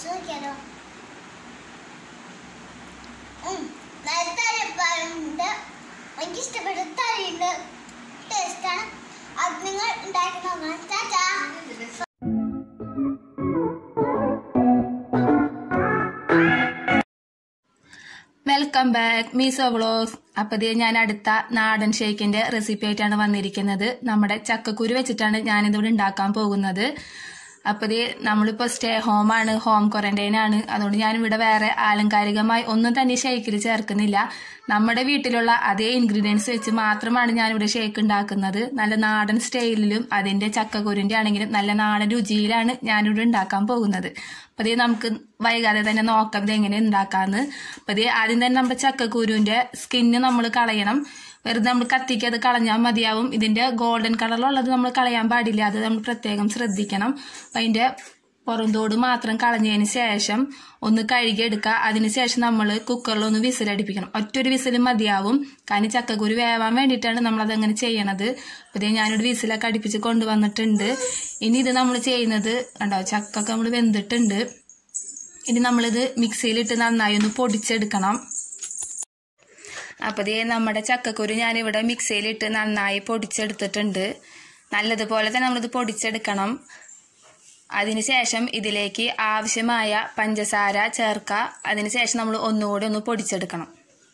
taste നോക്കിയാലോ ഉം, നല്ല തരിപ്പുണ്ട് എനിക്ക് ഇഷ്ടപ്പെട്ട തരിയുണ്ട് ടേസ്റ്റാണ് അത് നിങ്ങൾ ഉണ്ടാക്കി നോക്കണം ചാച്ചാ വെൽക്കം ബാക്ക് മീസോ വ്ളോഗ്സ് അപ്പോൾ ഇത് ഞാൻ അടുത്ത നാടൻ ഷേക്കിന്റെ റെസിപ്പി ആയിട്ടാണ് വന്നിരിക്കുന്നത് നമ്മുടെ ചക്കക്കുരു വെച്ചിട്ടാണ് ഞാനിതിവിടെ ഉണ്ടാക്കാൻ പോകുന്നത് അപ്പോൾ ഇത് നമ്മളിപ്പോൾ സ്റ്റേ ഹോമാണ് ഹോം ക്വാറന്റൈൻ ആണ് അതുകൊണ്ട് ഞാനിവിടെ വേറെ ആലങ്കാരികമായി ഒന്നും തന്നെ ഷേക്കിൽ ചേർക്കുന്നില്ല നമ്മുടെ വീട്ടിലുള്ള അതേ ഇൻഗ്രീഡിയൻസ് വെച്ച് മാത്രമാണ് ഞാനിവിടെ ഷേക്ക് ഉണ്ടാക്കുന്നത് നല്ല നാടൻ സ്റ്റൈലിലും അതിന്റെ ചക്കക്കുരുന്റെ ആണെങ്കിലും നല്ല നാടൻ രുചിയിലാണ് ഞാനിവിടെ ഉണ്ടാക്കാൻ പോകുന്നത് അപ്പോൾ ഇത് നമുക്ക് വൈകാതെ തന്നെ നോക്കാം ഇത് എങ്ങനെ ഉണ്ടാക്കാന്ന് അപ്പോൾ ഇത് ആദ്യം തന്നെ നമ്മുടെ ചക്കക്കുരുവിന്റെ സ്കിന്ന് നമ്മൾ കളയണം വെറുതെ നമ്മൾ കത്തിക്ക് അത് കളഞ്ഞാൽ മതിയാവും ഇതിന്റെ ഗോൾഡൻ കളറിലുള്ളത് നമ്മൾ കളയാൻ പാടില്ല അത് നമ്മൾ പ്രത്യേകം ശ്രദ്ധിക്കണം അപ്പം അതിന്റെ പുറന്തോട് മാത്രം കളഞ്ഞതിന് ശേഷം ഒന്ന് കഴുകിയെടുക്കുക അതിനുശേഷം നമ്മൾ കുക്കറിൽ ഒന്ന് വിസിലടിപ്പിക്കണം ഒറ്റൊരു വിസിൽ മതിയാവും കാരണം ചക്കക്കുരു വേവാൻ വേണ്ടിയിട്ടാണ് നമ്മൾ അതങ്ങനെ ചെയ്യണത് അപ്പോൾ ഇതേ ഞാനൊരു വിസിലൊക്കെ അടുപ്പിച്ച് കൊണ്ടുവന്നിട്ടുണ്ട് ഇനി ഇത് നമ്മൾ ചെയ്യുന്നത് കണ്ടോ ചക്കൊക്കെ നമ്മൾ വെന്തിട്ടുണ്ട് ഇനി നമ്മളിത് മിക്സിയിലിട്ട് നന്നായി ഒന്ന് പൊടിച്ചെടുക്കണം അപ്പോൾ ഇതേ നമ്മുടെ ചക്കക്കുരു ഞാനിവിടെ മിക്സിയിലിട്ട് നന്നായി പൊടിച്ചെടുത്തിട്ടുണ്ട് നല്ലതുപോലെ തന്നെ നമ്മളിത് പൊടിച്ചെടുക്കണം അതിനുശേഷം ഇതിലേക്ക് ആവശ്യമായ പഞ്ചസാര ചേർക്കുക അതിനുശേഷം നമ്മൾ ഒന്നുകൂടി ഒന്ന് പൊടിച്ചെടുക്കണം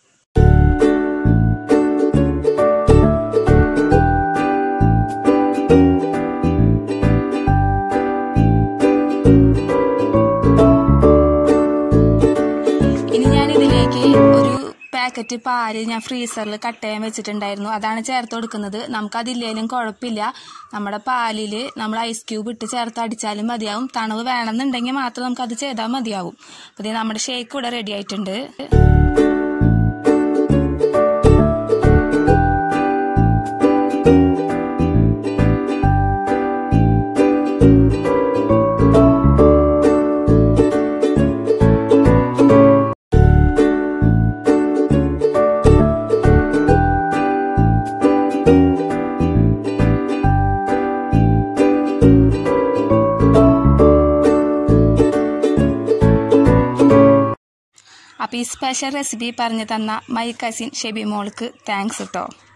ഇനി ഞാൻ ഇതിലേക്ക് ഒരു പാക്കറ്റ് പാല് ഞാൻ ഫ്രീസറിൽ കട്ട് ചെയ്യാൻ വെച്ചിട്ടുണ്ടായിരുന്നു അതാണ് ചേർത്ത് കൊടുക്കുന്നത് നമുക്ക് അതില്ലേലും കുഴപ്പമില്ല നമ്മുടെ പാലിൽ നമ്മൾ ഐസ് ക്യൂബ് ഇട്ട് ചേർത്ത് അടിച്ചാലും മതിയാവും തണവ് വേണമെന്നുണ്ടെങ്കിൽ മാത്രം നമുക്ക് അത് ചെയ്താൽ മതിയാവും അപ്പോൾ ഇത് നമ്മുടെ ഷേക്ക് ഇവിടെ റെഡി ആയിട്ടുണ്ട് അപ്പോൾ ഈ സ്പെഷ്യൽ റെസിപ്പി പറഞ്ഞു തന്ന മൈ കസിൻ ഷെബി മോൾക്ക് താങ്ക്സ് കേട്ടോ